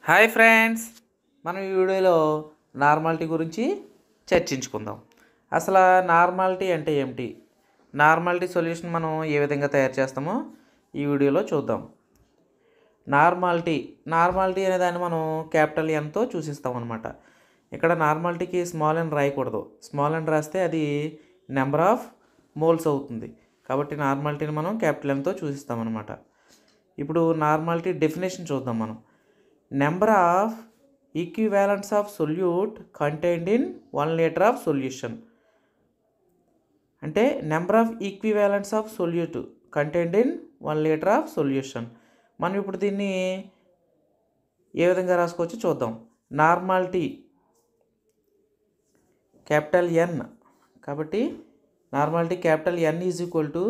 hi friends మనం ఈ వీడియోలో నార్మాలిటీ గురించి చర్చించుకుందాం అసలు నార్మాలిటీ అంటే ఏమిటి నార్మాలిటీ సొల్యూషన్ మనం ఏ విధంగా తయారు చేస్తామో ఈ వీడియోలో చూద్దాం నార్మాలిటీ నార్మాలిటీ అనే దాన్ని మనం క్యాపిటల్ ఎన్తో చూసిస్తాం అనమాట ఇక్కడ నార్మాలిటీకి స్మాల్ ఎన్ రాయకూడదు స్మాల్ ఎన్ రాస్తే అది నెంబర్ ఆఫ్ మోల్స్ అవుతుంది కాబట్టి నార్మాలిటీని మనం క్యాపిటల్ ఎన్తో చూసిస్తాం అనమాట ఇప్పుడు నార్మాలిటీ డెఫినేషన్ చూద్దాం మనం number of equivalents of solute contained in one litre of solution అంటే number of equivalents of solute contained in one litre of solution మనం ఇప్పుడు దీన్ని ఏ విధంగా రాసుకోవచ్చో చూద్దాం నార్మాలిటీ క్యాపిటల్ ఎన్ కాబట్టి normality capital N is equal to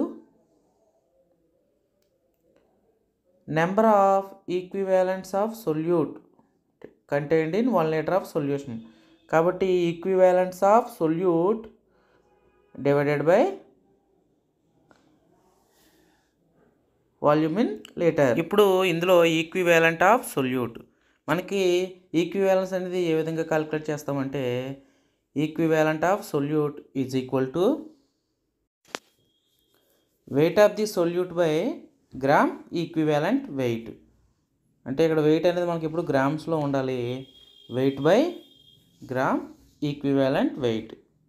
number of equivalents of solute contained in one litre of solution కాబట్టి equivalents of solute divided by volume in litre ఇప్పుడు ఇందులో ఈక్వివాలెంట్ ఆఫ్ సొల్యూట్ మనకి equivalence అనేది ఏ విధంగా calculate చేస్తామంటే equivalent of solute is equal to weight of the solute by gram equivalent weight అంటే ఇక్కడ వెయిట్ అనేది మనకి ఇప్పుడు గ్రామ్స్లో ఉండాలి weight by gram equivalent weight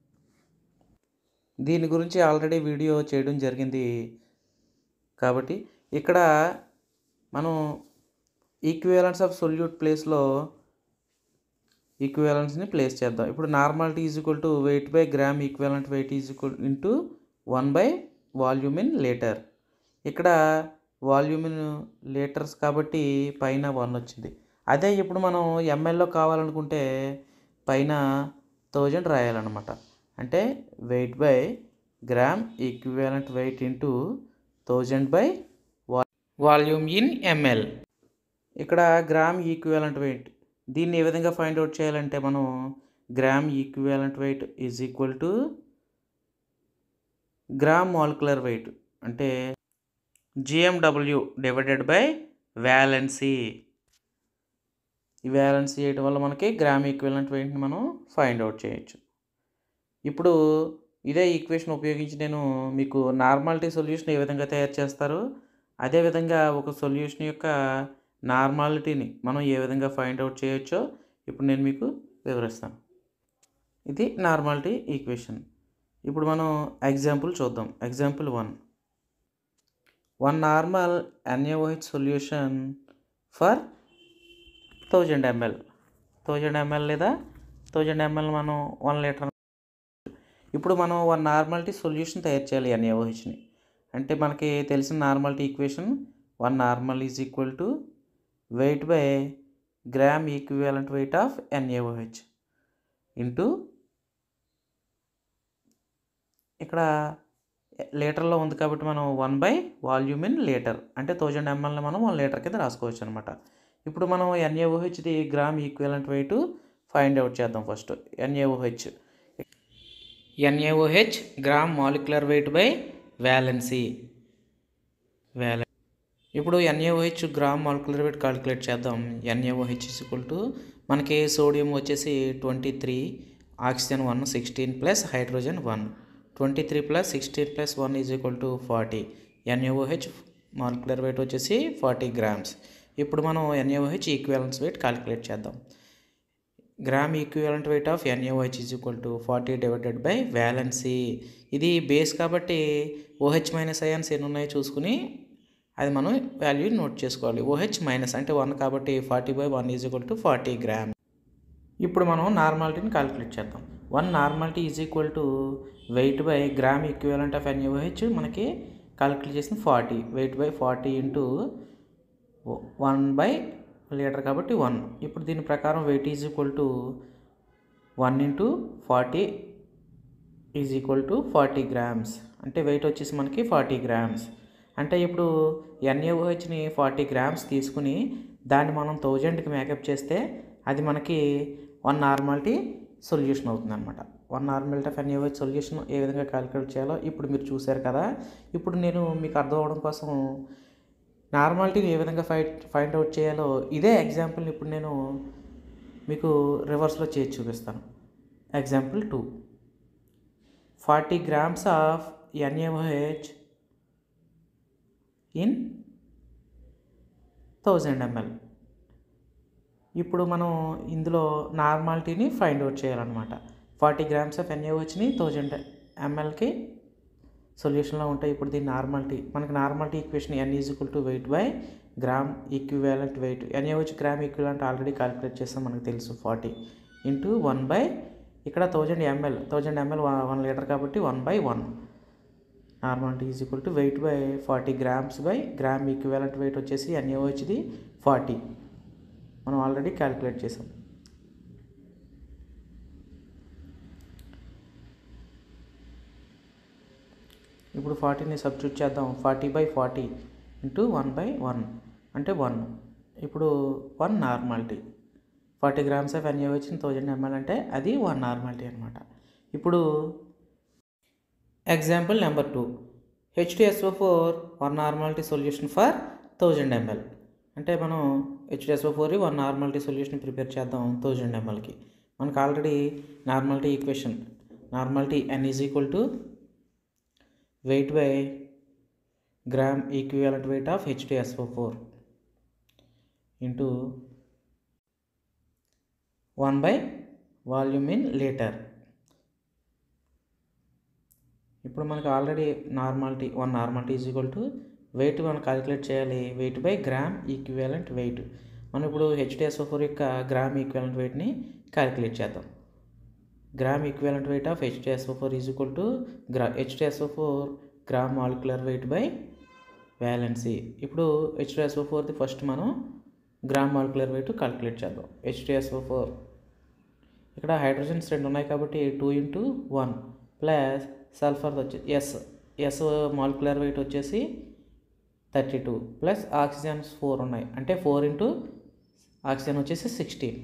దీని గురించి ఆల్రెడీ వీడియో చేయడం జరిగింది కాబట్టి ఇక్కడ మనం ఈక్వివాలెన్స్ ఆఫ్ సొల్యూట్ ప్లేస్లో ఈక్వివాలెన్స్ని ప్లేస్ చేద్దాం ఇప్పుడు normality is equal to weight by gram equivalent weight is equal into one by volume in litre ఇక్కడ వాల్యూమ్ ఇన్ లీటర్స్ కాబట్టి పైన వన్ వచ్చింది అదే ఇప్పుడు మనం ఎంఎల్లో కావాలనుకుంటే పైన థౌజండ్ రాయాలన్నమాట అంటే weight by gram equivalent weight into thousand by volume in ML ఇక్కడ గ్రామ్ ఈక్వివాలెంట్ వెయిట్ దీన్ని ఏ విధంగా ఫైండ్ అవుట్ చేయాలంటే మనం gram equivalent weight is equal to gram molecular weight అంటే జిఎండబ్ల్యూ డివైడెడ్ బై వ్యాలెన్సీ ఈ వ్యాలెన్సీ చేయడం వల్ల మనకి గ్రామ్ ఈక్వివలెంట్ వెయిట్ని మనం ఫైండ్ అవుట్ చేయొచ్చు ఇప్పుడు ఇదే ఈక్వేషన్ ఉపయోగించి నేను మీకు నార్మాలిటీ సొల్యూషన్ ఏ విధంగా తయారు చేస్తారు అదేవిధంగా ఒక సొల్యూషన్ యొక్క నార్మాలిటీని మనం ఏ విధంగా ఫైండ్ అవుట్ చేయొచ్చో ఇప్పుడు నేను మీకు వివరిస్తాను ఇది నార్మాలిటీ ఈక్వేషన్ ఇప్పుడు మనం ఎగ్జాంపుల్ చూద్దాం example one one normal NAOH solution for thousand ML thousand ML లేదా థౌజండ్ ఎంఎల్ మనం వన్ లీటర్ ఇప్పుడు మనం వన్ నార్మాలిటీ సొల్యూషన్ తయారు చేయాలి ఎన్ఏఓహెచ్ని అంటే మనకి తెలిసిన normality equation one normal is equal to weight by gram equivalent weight of NAOH into ఇక్కడ లీటర్లో ఉంది కాబట్టి మనం one by volume in litre అంటే థౌజండ్ ఎంఎల్ని మనం వన్ లీటర్ కింద రాసుకోవచ్చు అనమాట ఇప్పుడు మనం ఎన్ఏఓహెచ్ది gram equivalent weight find out చేద్దాం first NAOH NAOH gram molecular weight by valency valency ఇప్పుడు NAOH gram molecular weight calculate చేద్దాం ఎన్ఏఓహెచ్ ఈక్వల్ టు మనకి సోడియం వచ్చేసి twenty three oxygen one sixteen plus hydrogen one twenty three plus sixteen plus one is equal to forty NAOH molecular weight వచ్చేసి forty grams ఇప్పుడు మనం NAOH equivalence weight calculate చేద్దాం gram equivalent weight of NAOH is equal to forty divided by valency ఇది base కాబట్టి OH minus ions ఎన్ని ఉన్నాయో చూసుకుని అది మనం వాల్యూ నోట్ చేసుకోవాలి ఓహెచ్ మైనస్ అంటే వన్ కాబట్టి forty by one is equal to forty gram ఇప్పుడు మనం నార్మాలిటీని కాలిక్యులేట్ చేద్దాం one normality is equal to weight by gram equivalent of NAOH మనకి కాలిక్యులేట్ చేసిన forty weight by forty into one by litre కాబట్టి one ఇప్పుడు దీని ప్రకారం weight is equal to one into forty is equal to forty grams అంటే weight వచ్చేసి మనకి forty grams అంటే ఇప్పుడు ఎన్ఏఓహెచ్ని ఫార్టీ గ్రామ్స్ తీసుకుని దాన్ని మనం థౌజండ్కి మేకప్ చేస్తే అది మనకి వన్ నార్మాలిటీ సొల్యూషన్ అవుతుంది అనమాట one normality of NAOH solution ఏ విధంగా క్యాలిక్యులేట్ చేయాలో ఇప్పుడు మీరు చూశారు కదా ఇప్పుడు నేను మీకు అర్థం అవడం కోసం నార్మాలిటీని ఏ విధంగా ఫైట్ ఫైండ్ అవుట్ చేయాలో ఇదే ఎగ్జాంపుల్ని ఇప్పుడు నేను మీకు రివర్స్లో చేసి చూపిస్తాను example two forty grams of NAOH in thousand ML ఇప్పుడు మనం ఇందులో నార్మాలిటీని ఫైండ్ అవుట్ చేయాలన్నమాట ఫార్టీ గ్రామ్స్ ఆఫ్ ఎన్ఏఓహెచ్ని థౌజండ్ ఎంఎల్కి సొల్యూషన్లో ఉంటాయి ఇప్పుడు దీని నార్మాలిటీ మనకి normality equation N is equal to weight by gram equivalent weight NAOH gram equivalent already calculate చేస్తాం మనకు తెలుసు ఫార్టీ ఇంటూ వన్ బై ఇక్కడ thousand ML thousand ML one litre కాబట్టి one by one normality is equal to weight by forty grams by gram equivalent weight వచ్చేసి ఎన్ఏహెచ్ది forty మనం already calculate చేసాం ఇప్పుడు ఫార్టీని సబ్స్టిట్యూట్ చేద్దాం forty by forty into one by one అంటే one ఇప్పుడు one normality forty grams of NA వచ్చిన థౌజండ్ ఎంఎల్ అంటే అది వన్ నార్మాలిటీ అనమాట ఇప్పుడు example number two HDSO four one normality solution for thousand ML అంటే మనం HDSO four one normality solution prepare చేద్దాం థౌజండ్ ఎంఎల్కి మనకు already normality equation normality N is equal to weight by gram equivalent weight of H2SO4 into 1 by volume in liter ఇప్పుడు మనకు already normality one normality is equal to weight మనం calculate చేయాలి weight by gram equivalent weight మనం ఇప్పుడు HDSO four యొక్క gram equivalent వెయిట్ని calculate చేద్దాం gram equivalent weight of HDSO four is equal to gram HDSO four gram molecular weight by valency ఇప్పుడు HDSO ఫోర్ది first మనం గ్రామ్ మాలిక్యులర్ వెయిట్ క్యాలిక్యులేట్ చేద్దాం HDSO four ఇక్కడ హైడ్రోజన్స్ రెండు ఉన్నాయి కాబట్టి two into one plus sulphur వచ్చి yes S molecular weight వచ్చేసి thirty two plus oxygens four ఉన్నాయి అంటే ఫోర్ ఇంటూ ఆక్సిజన్ వచ్చేసి సిక్స్టీన్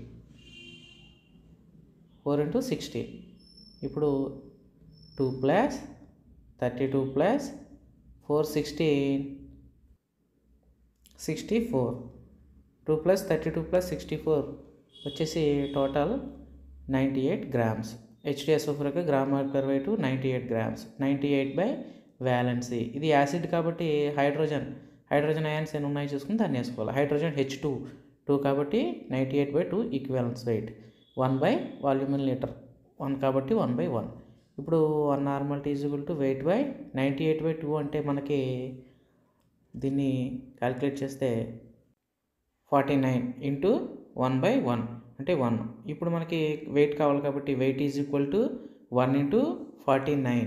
ఫోర్ ఇంటూ సిక్స్టీ ఇప్పుడు two plus thirty two plus four sixteen sixty four two plus thirty two plus sixty four వచ్చేసి total ninety eight grams HDSO four యొక్క gram marker weight ninety eight grams ninety eight by valency ఇది acid కాబట్టి hydrogen hydrogen ions ఎన్ని ఉన్నాయి చూసుకుని దాన్ని వేసుకోవాలి hydrogen H two two కాబట్టి ninety eight by two equivalence weight one by volume in litre one కాబట్టి వన్ బై వన్ ఇప్పుడు one normality equal to weight by ninety eight by two అంటే మనకి దీన్ని క్యాలిక్యులేట్ చేస్తే forty nine into one by one అంటే one ఇప్పుడు మనకి weight కావాలి కాబట్టి weight is equal to one into forty nine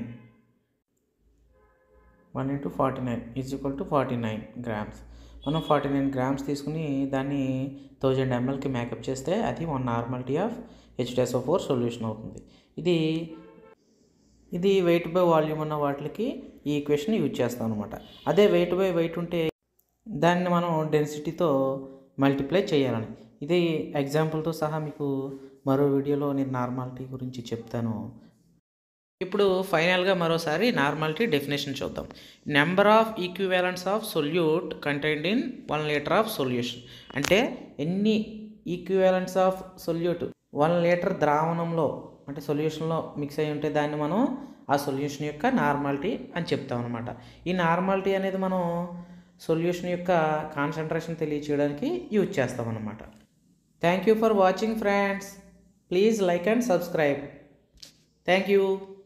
one into forty nine is equal to forty nine grams మనం ఫార్టీ నైన్ గ్రామ్స్ తీసుకుని దాన్ని థౌజండ్ ఎంఎల్కి మేకప్ చేస్తే అది one normality of HDSO four solution అవుతుంది ఇది ఇది వెయిట్ బై వాల్యూమ్ ఉన్న వాటికి ఈ ఈక్వేషన్ యూజ్ చేస్తాం అనమాట అదే వెయిట్ బై వెయిట్ ఉంటే దాన్ని మనం డెన్సిటీతో మల్టిప్లై చేయాలని ఇది ఎగ్జాంపుల్తో సహా మీకు మరో వీడియోలో నేను నార్మాలిటీ గురించి చెప్తాను ఇప్పుడు ఫైనల్గా మరోసారి నార్మాలిటీ డెఫినేషన్ చూద్దాం number of equivalents of solute contained in one litre of solution అంటే ఎన్ని equivalents of solute one litre ద్రావణంలో అంటే సొల్యూషన్లో మిక్స్ అయి ఉంటే దాన్ని మనం ఆ సొల్యూషన్ యొక్క నార్మాలిటీ అని చెప్తాం అనమాట ఈ నార్మాలిటీ అనేది మనం సొల్యూషన్ యొక్క కాన్సన్ట్రేషన్ తెలియచేయడానికి యూజ్ చేస్తాం అనమాట thank you for watching friends please like and subscribe thank you